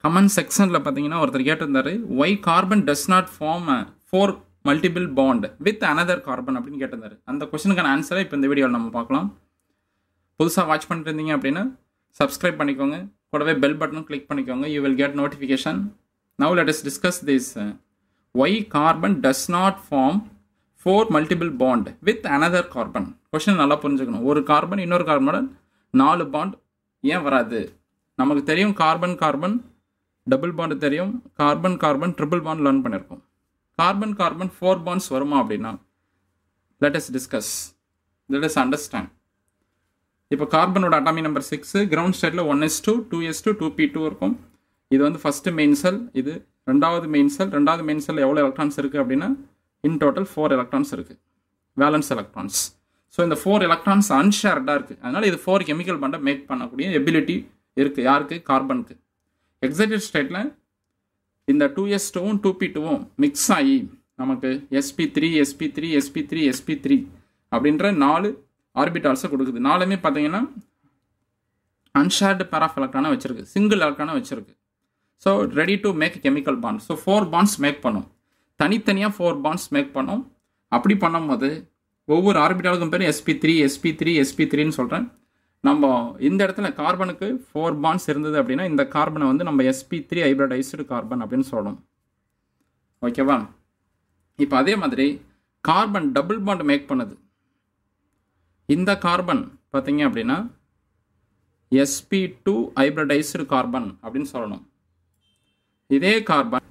comment செக்ஷனில் பார்த்தீங்கன்னா ஒருத்தர் கேட்டிருந்தாரு why carbon does not form four multiple bond with another carbon அப்படின்னு கேட்டிருந்தாரு அந்த கொஸ்டினுக்கான ஆன்சரை இப்போ இந்த வீடியோவில் நம்ம பார்க்கலாம் புதுசாக வாட்ச் பண்ணிட்டு இருந்தீங்க அப்படின்னா சப்ஸ்கிரைப் பண்ணிக்கோங்க கூடவே பெல் பட்டனும் கிளிக் பண்ணிக்கோங்க you will get notification now let us discuss this why carbon does not form four multiple bond with another carbon question நல்லா புரிஞ்சுக்கணும் ஒரு கார்பன் இன்னொரு கார்பனோட நாலு பாண்ட் ஏன் வராது நமக்கு தெரியும் கார்பன் கார்பன் டபுள் பாண்டு தெரியும் carbon carbon triple bond learn பண்ணியிருக்கோம் கார்பன் கார்பன் ஃபோர் பாண்ட்ஸ் வருமா அப்படின்னா let us discuss let us understand இப்போ கார்பனோட அட்டாமி நம்பர் சிக்ஸு கிரவுண்ட் ஸ்டேட்டில் one S two two S two two P two இருக்கும் இது வந்து ஃபஸ்ட்டு மெயின் செல் இது ரெண்டாவது மெயின் செல் ரெண்டாவது மெயின் செல் எவ்வளோ எலக்ட்ரான்ஸ் இருக்குது அப்படின்னா இன் டோட்டல் ஃபோர் எலக்ட்ரான்ஸ் இருக்குது வேலன்ஸ் எலக்ட்ரான்ஸ் ஸோ இந்த ஃபோர் எலக்ட்ரான்ஸ் அன்ஷேர்டாக இருக்குது அதனால் இது ஃபோர் கெமிக்கல் பண்டை மேக் பண்ணக்கூடிய எபிலிட்டி இருக்குது யாருக்கு கார்பனுக்கு எக்ஸைட்டட் ஸ்டேட்டில் இந்த டூ எஸ் டூவும் டூ பி டூவும் மிக்ஸ் ஆகி நமக்கு SP three SP three SP three SP three அப்படின்ற நாலு ஆர்பிட்டால்ஸை கொடுக்குது நாலுமே பார்த்தீங்கன்னா அன்ஷேர்டு பேராஃப் எலக்ட்ரானை வச்சிருக்கு சிங்கிள் எலக்ட்ரானை வச்சிருக்கு so ready to make chemical bond so four bonds make பண்ணும் தனித்தனியாக ஃபோர் பாண்ட்ஸ் மேக் பண்ணும் அப்படி பண்ணும்போது ஒவ்வொரு ஆர்பிட்டாலுக்கும் பேர் SP three SP three SP த்ரீன்னு சொல்கிறேன் நம்ம இந்த இடத்துல கார்பனுக்கு ஃபோர் பாண்ட்ஸ் இருந்தது அப்படின்னா இந்த கார்பனை வந்து நம்ம எஸ்பி த்ரீ ஹைப்ரடைஸ்டு கார்பன் அப்படின்னு சொல்லணும் ஓகேவா இப்போ அதே மாதிரி கார்பன் டபுள் பாண்ட் மேக் பண்ணுது இந்த கார்பன் பார்த்தீங்க அப்படின்னா எஸ்பி டூ ஹைப்ரடைஸ்டு கார்பன் அப்படின்னு சொல்லணும் இதே கார்பன்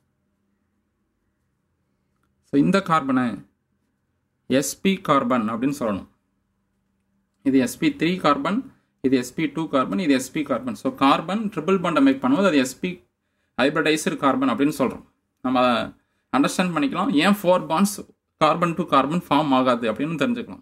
ஸோ இந்த கார்பனை எஸ்பி கார்பன் அப்படின்னு சொல்லணும் இது எஸ்பி த்ரீ கார்பன் இது எஸ்பி டூ கார்பன் இது SP carbon so carbon triple பாண்டை மேக் பண்ணும்போது அது எஸ்பி ஹைப்ரடைஸ்டு கார்பன் அப்படின்னு சொல்கிறோம் நம்ம அண்டர்ஸ்டாண்ட் பண்ணிக்கலாம் ஏன் four bonds carbon to carbon form ஆகாது அப்படின்னு தெரிஞ்சுக்கலாம்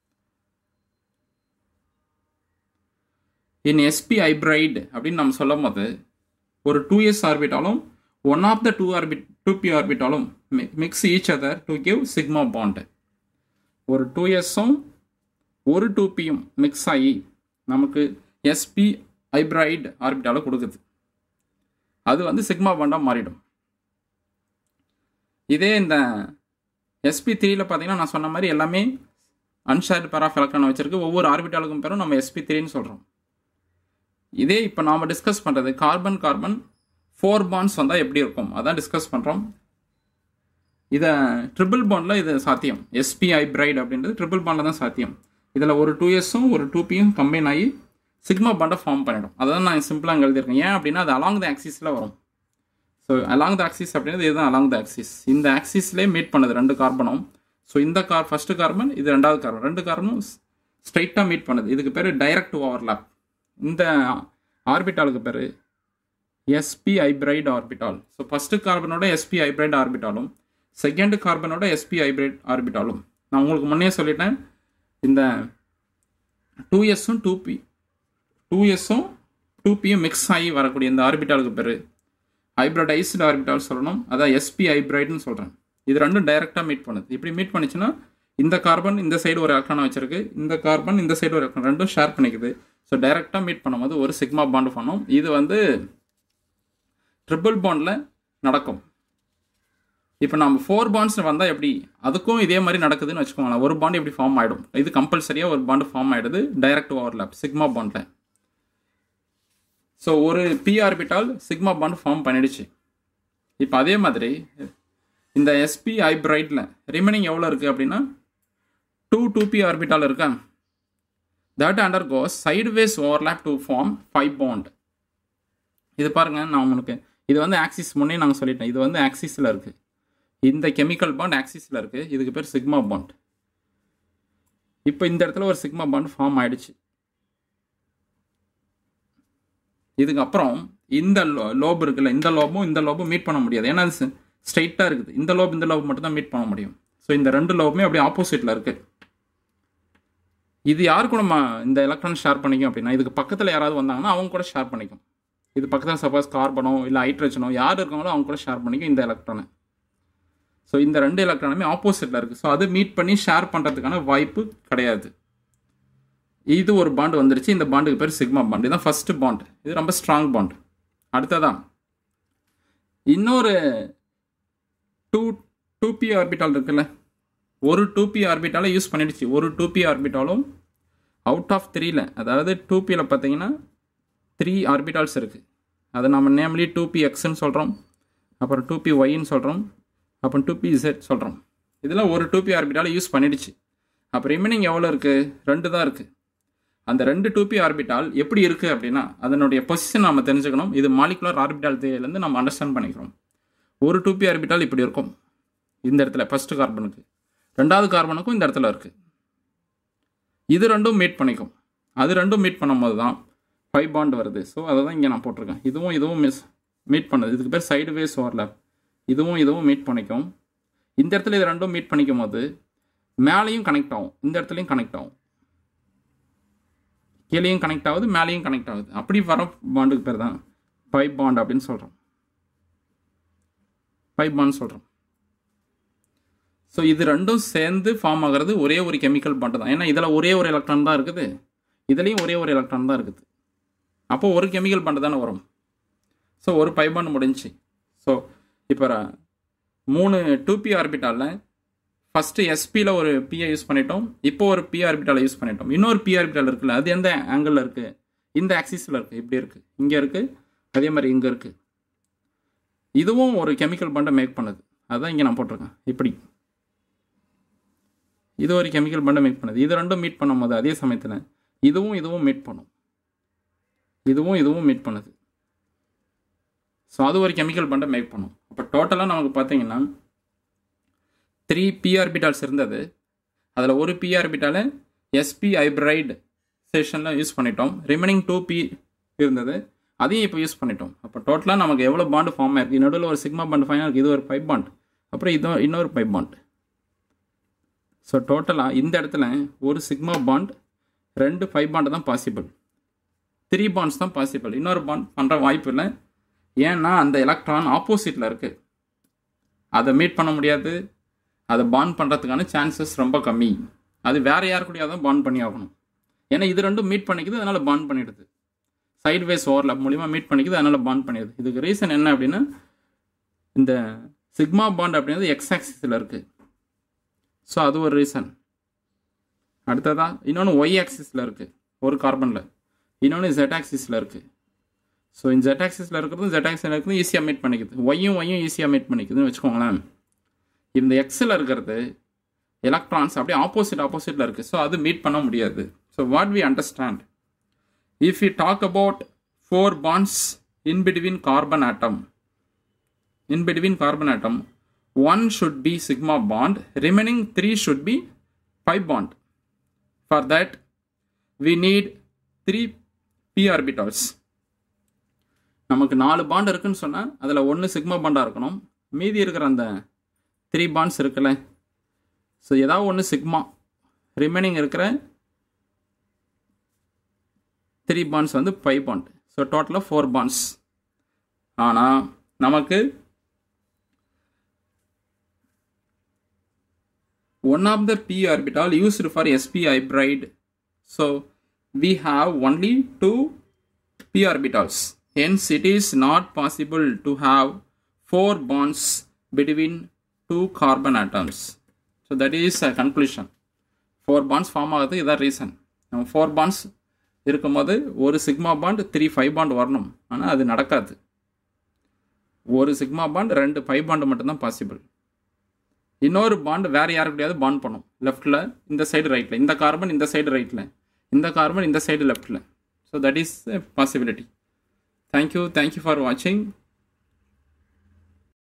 இன் எஸ்பி ஹைப்ரைட் அப்படின்னு நம்ம சொல்லும் போது ஒரு டூ எஸ் ஆர்பிட்டாலும் one of the two orbit two P ஆர்பிட்டாலும் mix each other to give sigma bond ஒரு டூ எஸ்ஸும் ஒரு டூ பியும் மிக்ஸ் ஆகி நமக்கு எஸ்பி ஹைப்ரைட் ஆர்பிட்டால கொடுக்குது அது வந்து சிக்மா பாண்டாக மாறிடும் இதே இந்த எஸ்பி த்ரீல பார்த்தீங்கன்னா நான் சொன்ன மாதிரி எல்லாமே அன்ஷேர்டு பேராஃப் எலக்ட்ரான் வச்சிருக்கு ஒவ்வொரு ஆர்பிட்டாலுக்கும் பேரும் நம்ம எஸ்பி த்ரீன்னு சொல்கிறோம் இதே இப்போ நாம் டிஸ்கஸ் பண்ணுறது கார்பன் கார்பன் ஃபோர் பாண்ட்ஸ் வந்தால் எப்படி இருக்கும் அதான் டிஸ்கஸ் பண்ணுறோம் இதை ட்ரிபிள் பாண்டில் இது சாத்தியம் எஸ்பி ஹைப்ரைட் அப்படின்றது ட்ரிபிள் பாண்டில் தான் சாத்தியம் இதில் ஒரு டூ இயர்ஸும் ஒரு டூ பியும் கம்பைன் ஆகி சிக்மா பாண்டை ஃபார்ம் பண்ணிடும் அதான் நான் சிம்பிளாக அங்கே எழுதியிருக்கேன் ஏன் அப்படின்னா அது அலாங் த ஆக்சிஸில் வரும் ஸோ அலாங் த ஆக்சிஸ் அப்படின்றது இதுதான் அலாங் த ஆக்சிஸ் இந்த ஆக்சிஸ்லேயே மீட் பண்ணுது ரெண்டு கார்பனும் ஸோ இந்த கார் ஃபஸ்ட்டு கார்பன் இது ரெண்டாவது கார்பன் ரெண்டு கார்பனும் ஸ்ட்ரைட்டாக மீட் பண்ணுது இதுக்கு பேர் டைரக்ட் ஓவர்லாப் இந்த ஆர்பிட்டாலுக்கு பேர் SP hybrid orbital so first கார்பனோட எஸ்பி ஹைப்ரைட் ஆர்பிட்டாலும் செகண்ட் கார்பனோட எஸ்பி ஹைப்ரைட் ஆர்பிட்டாலும் நான் உங்களுக்கு முன்னே சொல்லிட்டேன் இந்த டூ எஸ்ஸும் டூ பி டூ எஸ்ஸும் டூ பியும் மிக்ஸ் ஆகி வரக்கூடிய இந்த ஆர்பிட்டாலுக்கு பேர் ஹைப்ரடைஸ்டு ஆர்பிட்டால் சொல்லணும் அதான் எஸ்பி ஹைப்ரைட்னு சொல்கிறேன் இது ரெண்டும் டைரெக்டாக மீட் பண்ணுது இப்படி மீட் பண்ணிச்சுன்னா இந்த கார்பன் இந்த சைடு ஒரு எலக்ட்ரானை வச்சிருக்கு இந்த கார்பன் இந்த சைடு ஒரு எலக்ட்ரான் ரெண்டும் ஷேர் பண்ணிக்குது ஸோ டைரெக்டாக மீட் பண்ணும்போது ஒரு சிக்மா பாண்டு பண்ணும் இது வந்து ட்ரிபிள் பாண்டில் நடக்கும் இப்போ நம்ம ஃபோர் பாண்ட்ஸ் வந்தால் எப்படி அதுக்கும் இதே மாதிரி நடக்குதுன்னு வச்சுக்கோங்களேன் ஒரு பாண்ட் எப்படி ஃபார்ம் ஆகிடும் இது கம்பல்சரியாக ஒரு பாண்டு ஃபார்ம் ஆகிடுது டைரக்ட் ஓவர்லேப் சிக்மா பாண்டில் ஸோ ஒரு P orbital sigma bond form பண்ணிடுச்சு இப்போ அதே மாதிரி இந்த எஸ்பி ஹைப்ரைட்டில் ரிமைனிங் எவ்வளோ இருக்குது அப்படின்னா டூ டூ பி ஆர்பிட்டால் இருக்கா that undergoes sideways overlap to form five bond இது பாருங்கள் நான் உங்களுக்கு இது வந்து ஆக்சிஸ் முன்னே நாங்கள் சொல்லிட்டேன் இது வந்து ஆக்சிஸில் இருக்குது இந்த கெமிக்கல் பாண்ட் ஆக்சிஸில் இருக்குது இதுக்கு பேர் சிக்மா பாண்ட் இப்போ இந்த இடத்துல ஒரு சிக்மா பாண்ட் ஃபார்ம் ஆயிடுச்சு இதுக்கப்புறம் இந்த லோப் இருக்குல்ல இந்த லோபும் இந்த லோபும் மீட் பண்ண முடியாது ஏன்னா அது ஸ்ட்ரைட்டாக இருக்குது இந்த லோப் இந்த லோப் மட்டும் தான் மீட் பண்ண முடியும் ஸோ இந்த ரெண்டு லோபுமே அப்படியே ஆப்போசிட்டில் இருக்குது இது யார் கூட இந்த எலக்ட்ரான் ஷேர் பண்ணிக்கும் அப்படின்னா இதுக்கு பக்கத்தில் யாராவது வந்தாங்கன்னா அவங்க கூட ஷேர் பண்ணிக்கும் இது பக்கத்தில் சப்போஸ் கார்பனோ இல்லை ஹைட்ரஜனோ யார் இருக்காங்களோ அவங்க கூட ஷேர் பண்ணிக்கும் இந்த எலக்ட்ரானை ஸோ இந்த ரெண்டு எலக்ட்ரானுமே ஆப்போசிட்டில் இருக்குது ஸோ அது மீட் பண்ணி ஷேர் பண்ணுறதுக்கான வாய்ப்பு கிடையாது இது ஒரு பாண்ட் வந்துருச்சு இந்த பாண்டுக்கு பேர் சிக்மா பாண்ட் இதுதான் ஃபர்ஸ்ட் பாண்ட் இது ரொம்ப ஸ்ட்ராங் பாண்ட் அடுத்ததான் இன்னொரு டூ டூ பி ஆர்பிட்டால் இருக்குல்ல ஒரு டூ பி ஆர்பிட்டாலை யூஸ் பண்ணிடுச்சு ஒரு டூ பி ஆர்பிட்டாலும் அவுட் ஆஃப் த்ரீல அதாவது டூ பியில் பார்த்தீங்கன்னா த்ரீ ஆர்பிட்டால்ஸ் இருக்குது அதை நம்ம நேம்லி டூ பி எக்ஸ்ன்னு சொல்கிறோம் அப்புறம் டூ பி ஒய்ன்னு சொல்கிறோம் அப்புறம் டூ பி இசட் சொல்கிறோம் இதில் ஒரு டூ பி ஆர்பிட்டாலை யூஸ் பண்ணிடுச்சு அப்போ ரிமைனிங் எவ்வளோ இருக்குது ரெண்டு தான் இருக்குது அந்த ரெண்டு டூ பி ஆர்பிட்டால் எப்படி இருக்குது அப்படின்னா அதனுடைய பொசிஷன் நம்ம தெரிஞ்சுக்கணும் இது மாலிகுலர் ஆர்பிட்டால் தேவையிலேருந்து நம்ம அண்டர்ஸ்டாண்ட் பண்ணிக்கிறோம் ஒரு டூ பி ஆர்பிட்டால் இப்படி இருக்கும் இந்த இடத்துல ஃபஸ்ட்டு கார்பனுக்கு ரெண்டாவது கார்பனுக்கும் இந்த இடத்துல இருக்குது இது ரெண்டும் மீட் பண்ணிக்கும் அது ரெண்டும் மீட் பண்ணும்போது தான் ஃபைவ் பாண்ட் வருது ஸோ அதை தான் இங்கே நான் போட்டிருக்கேன் இதுவும் இதுவும் மிஸ் மீட் பண்ணுது இதுக்கு பேர் சைடு வேஸ் ஓவர்லேப் இதுவும் இதுவும் மீட் பண்ணிக்கும் இந்த இடத்துல இது ரெண்டும் மீட் பண்ணிக்கும் போது மேலேயும் கனெக்ட் ஆகும் இந்த இடத்துலையும் கனெக்ட் ஆகும் கீழேயும் கனெக்ட் ஆகுது மேலேயும் கனெக்ட் ஆகுது அப்படி வர பாண்டுக்கு பேர் தான் பைப் பாண்ட் அப்படின்னு சொல்கிறோம் பைப் பாண்ட் சொல்கிறோம் ஸோ இது ரெண்டும் சேர்ந்து ஃபார்ம் ஆகிறது ஒரே ஒரு கெமிக்கல் பாண்டு தான் ஏன்னா இதில் ஒரே ஒரு எலக்ட்ரான் தான் இருக்குது இதுலேயும் ஒரே ஒரு எலக்ட்ரான் தான் இருக்குது அப்போ ஒரு கெமிக்கல் பாண்டு தானே வரும் ஸோ ஒரு பைப் பாண்ட் முடிஞ்சு ஸோ இப்போ மூணு டூ பி ஆர்பிட்டாலில் ஃபஸ்ட்டு எஸ்பியில் ஒரு பிஐ யூஸ் பண்ணிட்டோம் இப்போ ஒரு பி ஆர்பிட்டாலை யூஸ் பண்ணிட்டோம் இன்னொரு பி ஆர்பிட்டால் இருக்குல்ல அது எந்த ஆங்கிளில் இருக்குது இந்த ஆக்சிஸில் இருக்குது இப்படி இருக்குது இங்கே இருக்குது அதே மாதிரி இங்கே இருக்குது இதுவும் ஒரு கெமிக்கல் பண்டை மேக் பண்ணுது அதுதான் இங்கே நான் போட்டிருக்கேன் இப்படி இது ஒரு கெமிக்கல் பண்டை மேக் பண்ணுது இது ரெண்டும் மீட் பண்ணும்போது அதே சமயத்தில் இதுவும் இதுவும் மீட் பண்ணும் இதுவும் இதுவும் மீட் பண்ணுது ஸோ அது ஒரு கெமிக்கல் பண்டை மேக் பண்ணும் அப்போ டோட்டலாக நமக்கு பார்த்தீங்கன்னா த்ரீ பிஆர்பிட்டால்ஸ் இருந்தது அதில் ஒரு பிஆர்பிட்டால எஸ்பி ஹைப்ரைடு செஷனில் யூஸ் பண்ணிட்டோம் ரிமைனிங் டூ பி இருந்தது அதையும் இப்போ யூஸ் பண்ணிட்டோம் அப்போ டோட்டலாக நமக்கு எவ்வளோ பாண்டு ஃபார்ம் ஆயிருக்கு நடுவில் ஒரு சிக்மா பாண்ட் ஃபைனாக இருக்குது இது ஒரு பைப் பாண்ட் அப்புறம் இது இன்னொரு பைப் பாண்ட் ஸோ டோட்டலாக இந்த இடத்துல ஒரு சிக்மா பாண்ட் ரெண்டு ஃபைவ் பாண்டு தான் பாசிபிள் த்ரீ பாண்ட்ஸ் தான் பாசிபிள் இன்னொரு பாண்ட் பண்ணுற வாய்ப்பு இல்லை ஏன்னா அந்த எலக்ட்ரான் ஆப்போசிட்டில் இருக்குது அதை மீட் பண்ண முடியாது அதை பாண்ட் பண்ணுறதுக்கான சான்சஸ் ரொம்ப கம்மி அது வேறு யார் கூடயா தான் பாண்ட் பண்ணி ஆகணும் ஏன்னா இது ரெண்டும் மீட் பண்ணிக்குது அதனால் பாண்ட் பண்ணிடுது சைட் வேஸ் ஓவர்லாப் மூலிமா மீட் பண்ணிக்குது அதனால் பாண்ட் பண்ணிடுது இதுக்கு ரீசன் என்ன அப்படின்னா இந்த சிக்மா பாண்ட் அப்படின்றது எக்ஸ் ஆக்சிஸில் இருக்குது ஸோ அது ஒரு ரீசன் அடுத்ததா இன்னொன்று ஒய் ஆக்சிஸில் இருக்குது ஒரு கார்பனில் இன்னொன்று ஜெட் ஆக்சிஸில் இருக்குது ஸோ இந்த ஜெட் ஆக்சிஸில் இருக்கிறதும் ஜெட் ஆக்சிஸில் இருக்கிறதும் ஈஸியாக மீட் பண்ணிக்குது ஒய்யும் ஒய்யும் ஈஸியாக மீட் பண்ணிக்குதுன்னு வச்சுக்கோங்களேன் இந்த எக்ஸில் இருக்கிறது எலக்ட்ரான்ஸ் அப்படியே ஆப்போசிட் ஆப்போசிட்டில் இருக்குது ஸோ அது மீட் பண்ண முடியாது so what we understand if you talk about four bonds in between carbon atom in between carbon atom one should be sigma bond remaining three should be five bond for that we need three P orbitals நமக்கு நாலு bond இருக்குன்னு சொன்னால் அதில் ஒன்று sigma பாண்டாக இருக்கணும் மீதி இருக்கிற அந்த த்ரீ பாண்ட்ஸ் இருக்குல்ல ஸோ ஏதாவது ஒன்று சிக்மா ரிமைனிங் இருக்கிற த்ரீ பாண்ட்ஸ் வந்து ஃபைவ் பாண்ட் ஸோ டோட்டலாக ஃபோர் பாண்ட்ஸ் ஆனால் நமக்கு one of the p orbital used for sp hybrid so we have only two p orbitals hence it is not possible to have four bonds between two carbon atoms so that is a conclusion four bonds form ஆகுது இதான் reason நம்ம four bonds இருக்கும்போது ஒரு sigma bond three five bond வரணும் ஆனால் அது நடக்காது ஒரு சிக்மா பாண்ட் ரெண்டு ஃபைவ் பாண்டு மட்டும்தான் பாசிபிள் இன்னொரு பாண்ட் வேற யாருக்கிட்டையாவது பாண்ட் பண்ணும் லெஃப்டில் இந்த சைடு ரைட்டில் இந்த கார்பன் இந்த சைடு ரைட்டில் இந்த கார்பன் இந்த சைடு லெஃப்டில் so that is possibility thank you thank you for வாட்சிங்